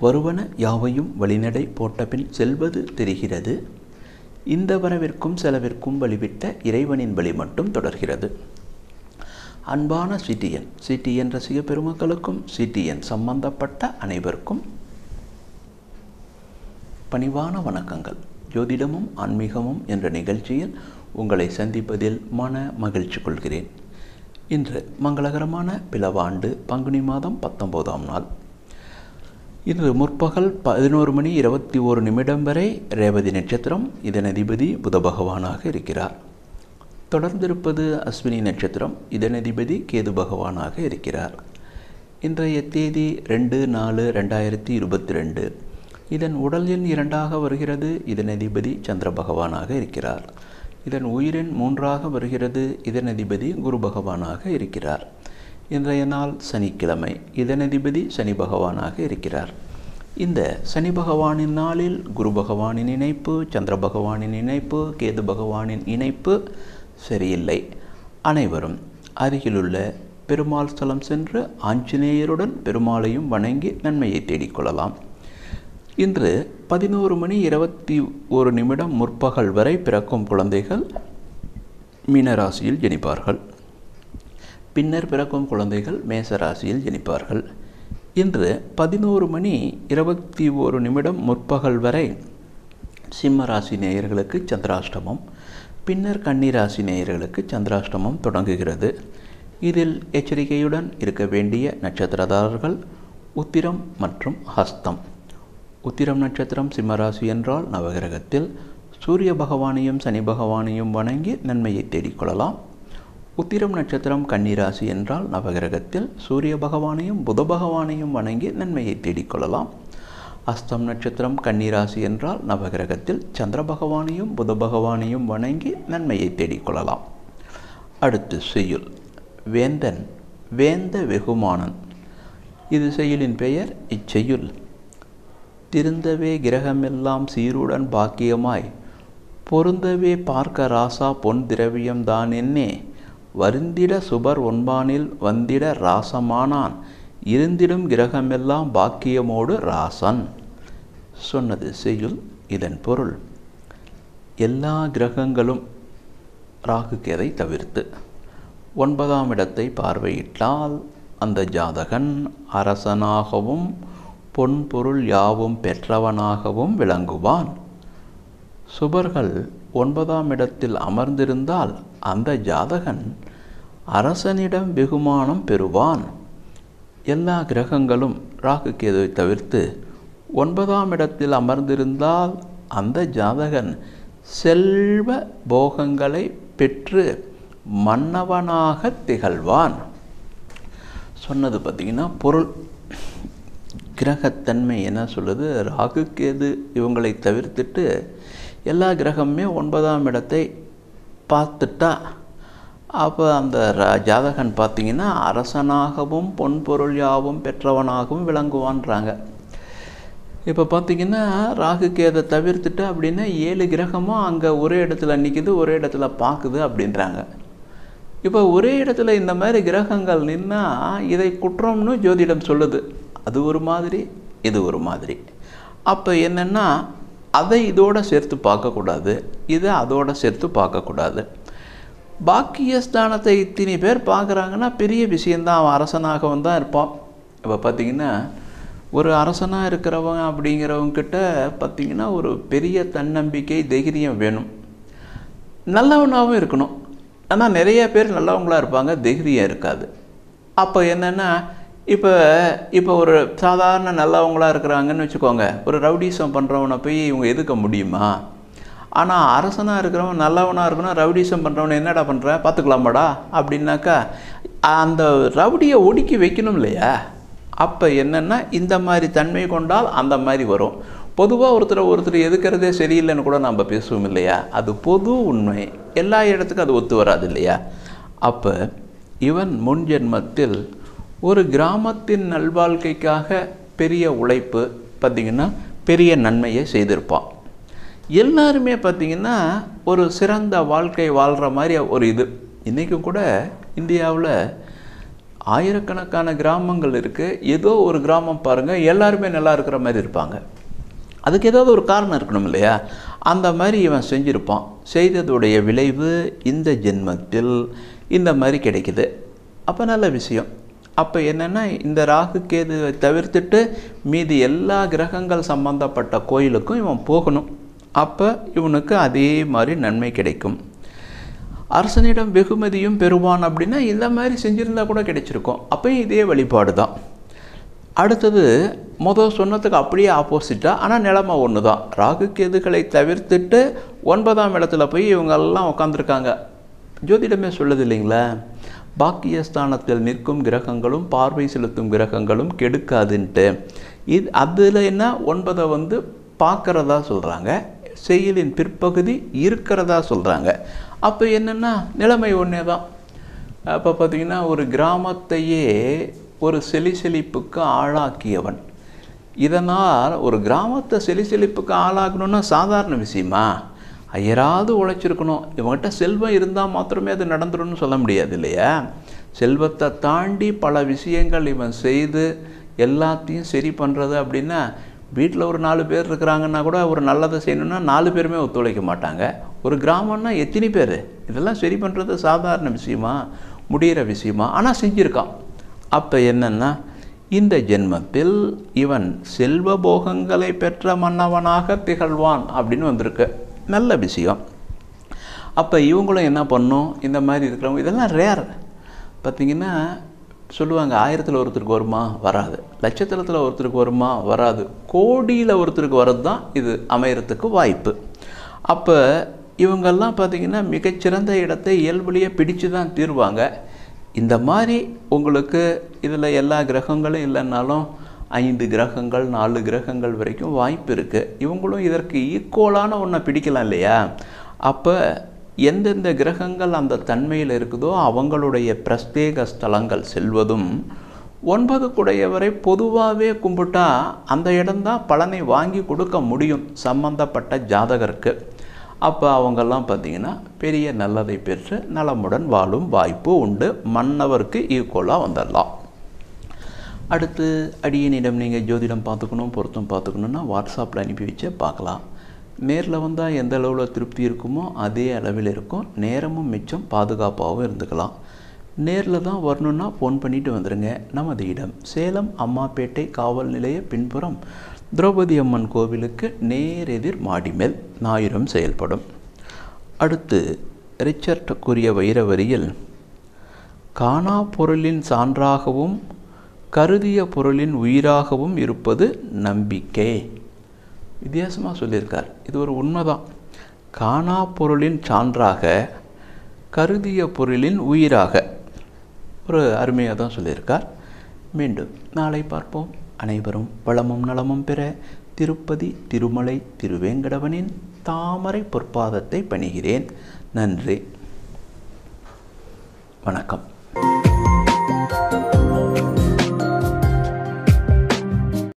வருவன யாவையும் வழிநடை போட்டபின் செல்வது தெரிகிறது இந்த வரவிற்கும் செலவிற்கும் வழிவிட்ட இறைவனின் வழி மட்டும் தொடர்கிறது அன்பான சிடிஎன் சிடிஎன் ரசிக பெருமக்களுக்கும் சிடிஎன் சம்பந்தப்பட்ட அனைவருக்கும் பணிவான வணக்கங்கள் ஜோதிடமும் ஆன்மீகமும் என்ற நிகழ்ச்சியில் உங்களை சந்திப்பதில் மன மகிழ்ச்சி கொள்கிறேன் இன்று மங்களகரமான பிளவாண்டு பங்குனி மாதம் பத்தொன்பதாம் நாள் இன்று முற்பகல் பதினோரு மணி இருபத்தி ஓரு நிமிடம் வரை ரேவதி நட்சத்திரம் இதன் அதிபதி புத பகவானாக இருக்கிறார் தொடர்ந்திருப்பது அஸ்வினி நட்சத்திரம் இதன் அதிபதி கேது பகவானாக இருக்கிறார் இன்றைய தேதி ரெண்டு நாலு ரெண்டாயிரத்தி இருபத்தி ரெண்டு இதன் உடல் எண் இரண்டாக வருகிறது இதன் அதிபதி சந்திர பகவானாக இருக்கிறார் இதன் உயிரெண் மூன்றாக வருகிறது இதன் அதிபதி குரு பகவானாக இருக்கிறார் இன்றைய நாள் சனிக்கிழமை இதன் அதிபதி சனி பகவானாக இருக்கிறார் இந்த சனி பகவானின் நாளில் குரு பகவானின் இணைப்பு சந்திர பகவானின் இணைப்பு கேது பகவானின் இணைப்பு சரியில்லை அனைவரும் அருகிலுள்ள பெருமாள் ஸ்தலம் சென்று ஆஞ்சநேயருடன் பெருமாளையும் வணங்கி நன்மையை தேடிக்கொள்ளலாம் இன்று பதினோரு மணி இருபத்தி ஒரு நிமிடம் முற்பகல் வரை பிறக்கும் குழந்தைகள் மீனராசியில் ஜனிப்பார்கள் பின்னர் பிறக்கும் குழந்தைகள் மேசராசியில் ஜனிப்பார்கள் இன்று பதினோரு மணி இருபத்தி ஒரு நிமிடம் முற்பகல் வரை சிம்ம ராசி நேயர்களுக்கு சந்திராஷ்டமம் பின்னர் கன்னிராசி நேயர்களுக்கு சந்திராஷ்டமம் தொடங்குகிறது இதில் எச்சரிக்கையுடன் இருக்க வேண்டிய நட்சத்திரதாரர்கள் உத்திரம் மற்றும் ஹஸ்தம் உத்திரம் நட்சத்திரம் சிம்மராசி என்றால் நவகிரகத்தில் சூரிய பகவானையும் சனி பகவானையும் வணங்கி நன்மையை தேடிக்கொள்ளலாம் உத்திரம் நட்சத்திரம் கன்னிராசி என்றால் நவகிரகத்தில் சூரிய பகவானையும் புத பகவானையும் வணங்கி நன்மையை தேடிக்கொள்ளலாம் அஸ்தம் நட்சத்திரம் கன்னிராசி என்றால் நவகிரகத்தில் சந்திர பகவானையும் புத பகவானையும் வணங்கி நன்மையை தேடிக்கொள்ளலாம் அடுத்து செய்யுள் வேந்தன் வேந்த வெகுமானன் இது செய்யுளின் பெயர் இச்செய்யுள் திருந்தவே கிரகமெல்லாம் சீருடன் பாக்கியமாய் பொருந்தவே பார்க்க ராசா பொன் திரவியம் தான் என்னே வருந்திட சுபர் ஒன்பானில் வந்திட ராசமானான் இருந்திடும் கிரகமெல்லாம் பாக்கியமோடு ராசன் சொன்னது செய்யுள் இதன் பொருள் எல்லா கிரகங்களும் ராகுக்கேதை தவிர்த்து ஒன்பதாம் இடத்தை பார்வையிட்டால் அந்த ஜாதகன் அரசனாகவும் பொன் பொருள் யாவும் பெற்றவனாகவும் விளங்குவான் சுபர்கள் ஒன்பதாம் இடத்தில் அமர்ந்திருந்தால் அந்த ஜாதகன் அரசனிடம் வெகுமானம் பெறுவான் எல்லா கிரகங்களும் ராகு கேதுவை தவிர்த்து ஒன்பதாம் இடத்தில் அமர்ந்திருந்தால் அந்த ஜாதகன் செல்வ போகங்களை பெற்று மன்னவனாக திகழ்வான் சொன்னது பார்த்திங்கன்னா பொருள் கிரகத்தன்மை என்ன சொல்லுது ராகு கேது இவங்களை தவிர்த்துட்டு எல்லா கிரகமுமே ஒன்பதாம் இடத்தை பார்த்துட்டா அப்போ அந்த ஜாதகன் பார்த்திங்கன்னா அரசனாகவும் பொன்பொருள் யாவும் பெற்றவனாகவும் விளங்குவான்றாங்க இப்போ பார்த்திங்கன்னா ராகு கேதை தவிர்த்துட்டு அப்படின்னா ஏழு கிரகமும் அங்கே ஒரே இடத்துல நிற்கிது ஒரே இடத்துல பார்க்குது அப்படின்றாங்க இப்போ ஒரே இடத்துல இந்த மாதிரி கிரகங்கள் நின்னால் இதை குற்றம்னு ஜோதிடம் சொல்லுது அது ஒரு மாதிரி இது ஒரு மாதிரி அப்போ என்னென்னா அதை இதோட சேர்த்து பார்க்கக்கூடாது இதை அதோட சேர்த்து பார்க்கக்கூடாது பாக்கியஸ்தானத்தை இத்தனை பேர் பார்க்குறாங்கன்னா பெரிய விஷயந்தான் அவன் அரசனாகவும் தான் இருப்பான் இப்போ பார்த்திங்கன்னா ஒரு அரசனாக இருக்கிறவங்க அப்படிங்கிறவங்கிட்ட பார்த்திங்கன்னா ஒரு பெரிய தன்னம்பிக்கை தைரியம் வேணும் நல்லவனாகவும் இருக்கணும் ஆனால் நிறைய பேர் நல்லவங்களாக இருப்பாங்க தைரியம் இருக்காது அப்போ என்னென்னா இப்போ இப்போ ஒரு சாதாரண நல்லவங்களாக இருக்கிறாங்கன்னு வச்சுக்கோங்க ஒரு ரவுடிசம் பண்ணுறவனை போய் இவங்க எதுக்க முடியுமா ஆனால் அரசனாக இருக்கிறவன் நல்லவனாக இருக்கணும் ரவுடிசம் பண்ணுறவனை என்னடா பண்ணுற பார்த்துக்கலாமாடா அப்படின்னாக்கா அந்த ரவுடியை ஒடுக்கி வைக்கணும் இல்லையா அப்போ என்னென்னா இந்த மாதிரி தன்மை கொண்டால் அந்த மாதிரி வரும் பொதுவாக ஒருத்தர் ஒருத்தர் எதுக்கிறதே சரியில்லைன்னு கூட நம்ம பேசுவோம் இல்லையா அது பொது உண்மை எல்லா இடத்துக்கும் அது ஒத்து வராது இல்லையா அப்போ இவன் முன் ஜென்மத்தில் ஒரு கிராமத்தின் நல்வாழ்க்கைக்காக பெரிய உழைப்பு பார்த்திங்கன்னா பெரிய நன்மையை செய்திருப்பான் எல்லாருமே பார்த்திங்கன்னா ஒரு சிறந்த வாழ்க்கை வாழ்கிற மாதிரி ஒரு இது இன்றைக்கும் கூட இந்தியாவில் ஆயிரக்கணக்கான கிராமங்கள் இருக்குது ஏதோ ஒரு கிராமம் பாருங்கள் எல்லாருமே நல்லா இருக்கிற மாதிரி இருப்பாங்க அதுக்கு ஏதாவது ஒரு காரணம் இருக்கணும் இல்லையா அந்த மாதிரி இவன் செஞ்சுருப்பான் செய்ததுடைய விளைவு இந்த ஜென்மத்தில் இந்த மாதிரி கிடைக்குது அப்போ நல்ல விஷயம் அப்போ என்னென்னா இந்த ராகு கேதுவை தவிர்த்துட்டு மீதி எல்லா கிரகங்கள் சம்பந்தப்பட்ட கோயிலுக்கும் இவன் போகணும் அப்போ இவனுக்கு அதே மாதிரி நன்மை கிடைக்கும் அரசனிடம் வெகுமதியும் பெறுவான் அப்படின்னா இந்த மாதிரி செஞ்சுருந்தா கூட கிடைச்சிருக்கும் அப்பயும் இதே வழிபாடு தான் அடுத்தது முதல் சொன்னதுக்கு அப்படியே ஆப்போசிட்டாக ஆனால் நிலமை ஒன்று தான் ராகு கேதுகளை தவிர்த்துட்டு ஒன்பதாம் இடத்துல போய் இவங்கெல்லாம் உட்காந்துருக்காங்க ஜோதிடமே சொல்லுது இல்லைங்களா பாக்கியஸ்தானத்தில் நிற்கும் கிரகங்களும் பார்வை செலுத்தும் கிரகங்களும் கெடுக்காதுன்ட்டு இது அதில் என்ன ஒன்பதை வந்து பார்க்குறதா சொல்கிறாங்க செயலின் பிற்பகுதி இருக்கிறதா சொல்கிறாங்க அப்போ என்னென்னா நிலைமை ஒன்றே தான் அப்போ பார்த்திங்கன்னா ஒரு கிராமத்தையே ஒரு செலி செழிப்புக்கு ஆளாக்கியவன் இதனால் ஒரு கிராமத்தை செலி செழிப்புக்கு ஆளாக்கணுன்னா சாதாரண விஷயமா ஐயராது உழைச்சிருக்கணும் இவங்ககிட்ட செல்வம் இருந்தால் மாத்திரமே அது நடந்துரும்னு சொல்ல முடியாது இல்லையா செல்வத்தை தாண்டி பல விஷயங்கள் இவன் செய்து எல்லாத்தையும் சரி பண்ணுறது அப்படின்னா வீட்டில் ஒரு நாலு பேர் இருக்கிறாங்கன்னா கூட ஒரு நல்லதை செய்யணும்னா நாலு பேருமே ஒத்துழைக்க மாட்டாங்க ஒரு கிராமம்னா எத்தனை பேர் இதெல்லாம் சரி பண்ணுறது சாதாரண விஷயமா முடிகிற விஷயமா ஆனால் செஞ்சுருக்கான் அப்போ என்னென்னா இந்த ஜென்மத்தில் இவன் செல்வ போகங்களை பெற்ற மன்னவனாக திகழ்வான் அப்படின்னு வந்திருக்கு நல்ல விஷயம் அப்போ இவங்களும் என்ன பண்ணும் இந்த மாதிரி இருக்கிறவங்க இதெல்லாம் ரேர் பார்த்திங்கன்னா சொல்லுவாங்க ஆயிரத்தில் ஒருத்தருக்கு வருமா வராது லட்சத்திரத்தில் ஒருத்தருக்கு வருமா வராது கோடியில் ஒருத்தருக்கு வர்றது தான் இது அமையறதுக்கு வாய்ப்பு அப்போ இவங்கெல்லாம் பார்த்திங்கன்னா மிகச்சிறந்த இடத்தை இயல்புலேயே பிடிச்சு தான் தீர்வாங்க இந்த மாதிரி உங்களுக்கு இதில் எல்லா கிரகங்களும் இல்லைன்னாலும் ஐந்து கிரகங்கள் நாலு கிரகங்கள் வரைக்கும் வாய்ப்பு இருக்குது இவங்களும் இதற்கு ஈக்குவலான ஒன்றை பிடிக்கலாம் இல்லையா அப்போ எந்தெந்த கிரகங்கள் அந்த தன்மையில் இருக்குதோ அவங்களுடைய பிரஸ்தேக ஸ்தலங்கள் செல்வதும் ஒன்பது குடையவரை பொதுவாகவே கும்பிட்டா அந்த இடம்தான் பலனை வாங்கி கொடுக்க முடியும் சம்பந்தப்பட்ட ஜாதகருக்கு அப்போ அவங்கெல்லாம் பார்த்திங்கன்னா பெரிய நல்லதை பெற்று நலமுடன் வாழும் வாய்ப்பு உண்டு மன்னவருக்கு ஈக்குவலாக வந்துடலாம் அடுத்து அடியனிடம் நீங்கள் ஜோதிடம் பார்த்துக்கணும் பொருத்தம் பார்த்துக்கணுன்னா வாட்ஸ்அப்பில் அனுப்பி வச்சு பார்க்கலாம் நேரில் வந்தால் எந்த அளவில் திருப்தி இருக்குமோ அதே அளவில் இருக்கும் நேரமும் மிச்சம் பாதுகாப்பாகவும் இருந்துக்கலாம் நேரில் தான் வரணுன்னா ஃபோன் பண்ணிவிட்டு வந்துடுங்க நமது இடம் சேலம் அம்மாப்பேட்டை காவல் நிலைய பின்புறம் திரௌபதி அம்மன் கோவிலுக்கு நேரெதிர் மாடிமேல் ஞாயிறம் செயல்படும் அடுத்து ரிச்சர்ட் கூறிய வைர வரியில் காணா பொருளின் சான்றாகவும் கருதிய பொருளின் உயிராகவும் இருப்பது நம்பிக்கை வித்தியாசமாக சொல்லியிருக்கார் இது ஒரு உண்மைதான் காணா பொருளின் சான்றாக கருதிய பொருளின் உயிராக ஒரு அருமையாக தான் சொல்லியிருக்கார் மீண்டும் நாளை பார்ப்போம் அனைவரும் வளமும் நலமும் பெற திருப்பதி திருமலை திருவேங்கடவனின் தாமரை பொற்பாதத்தை பணிகிறேன் நன்றி வணக்கம்